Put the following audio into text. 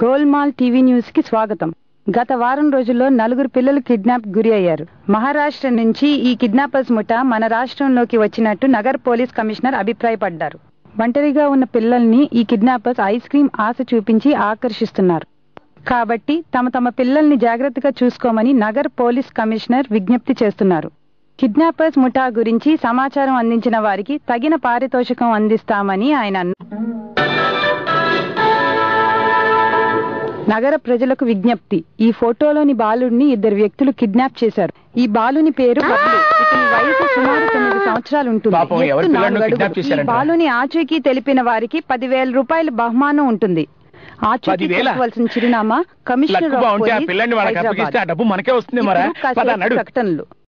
Golmaal TV news కి స్వాగతం గత వారం రోజుల్లో నలుగురు పిల్లలు కిడ్నాప్ గురి అయ్యారు మహారాష్ట్ర నుంచి ఈ కిడ్నాపర్స్ ముఠా మన రాష్ట్రంలోకి వచ్చినట్టు నగర్ పోలీస్ కమిషనర్ అభిప్రాయపడ్డారు ఒంటరిగా ఉన్న పిల్లల్ని ఈ కిడ్నాపర్స్ ఐస్ క్రీం ఆశ చూపించి ఆకర్షిస్తున్నారు కాబట్టి తమ తమ పిల్లల్ని జాగ్రత్తగా చూసుకోమని నగర్ పోలీస్ కమిషనర్ విజ్ఞప్తి చేస్తున్నారు కిడ్నాపర్స్ ముఠా గురించి సమాచారం అందించిన వారికి తగిన పారితోషికం అందిస్తామని ఆయన అన్నారు నగర ప్రజలకు విజ్ఞప్తి ఈ ఫోటోలోని బాలుడిని ఇద్దరు వ్యక్తులు కిడ్నాప్ చేశారు ఈ బాలుని పేరు బబ్లు. ఇతని వయసు సుమారు తొమ్మిది సంవత్సరాలు ఉంటుంది పాపం, ఎత్తు ఎవరి పిల్లాడినో నాలుగు కిడ్నాప్ అడుగులు. ఈ చేశారంట? బాలుని ఆచూకీ తెలిపిన వారికి పదివేల రూపాయల బహుమానం ఉంటుంది ఆచూకీ పదివేల? తెలపవలసిన చిరునామా కమిషనర్ లక్కు ఆఫ్ బాగుంటే ఆ పోలీస్, పిల్లని వాళ్ళకి హైదరాబాద్. అప్పగిస్తే ఆ డబ్బు మనకే వస్తుంది మరా ఇప్పుడు కాసేపు పద నడు ప్రకటనలు